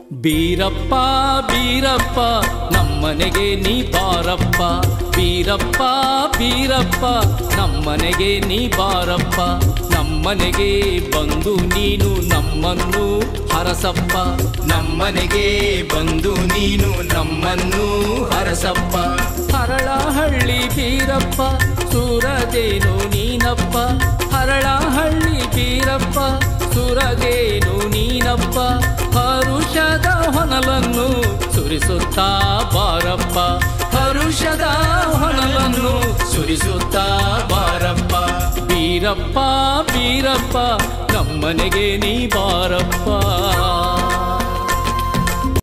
ಬೀರಪ್ಪ ಬೀರಪ್ಪ ನಮ್ಮನೆಗೆ ನೀ ಬಾರಪ್ಪ ಬೀರಪ್ಪ ಬೀರಪ್ಪ ನಮ್ಮನೆಗೆ ನೀ ಬಾರಪ್ಪ ನಮ್ಮನೆಗೆ ಬಂದು ನೀನು ನಮ್ಮನ್ನು ಹರಸಪ್ಪ ನಮ್ಮನೆಗೆ ಬಂದು ನೀನು ನಮ್ಮನ್ನು ಹರಸಪ್ಪ ಹರಳಹಳ್ಳಿ ಬೀರಪ್ಪ ಸೂರದೇನು ನೀನಪ್ಪ ಹರಳಹಳ್ಳಿ ಬೀರಪ್ಪ ಸುರದೇನು ನೀನಪ್ಪ ಹರುಷದ ಹೊನಲನ್ನು ಸುರಿಸುತ್ತಾ ಬಾರಪ್ಪ ಹರುಷದ ಹೊನಲನ್ನು ಸುರಿಸುತ್ತಾ ಬಾರಪ್ಪ ಬೀರಪ್ಪ ಬೀರಪ್ಪ ನಮ್ಮನೆಗೆ ನೀ ಬಾರಪ್ಪ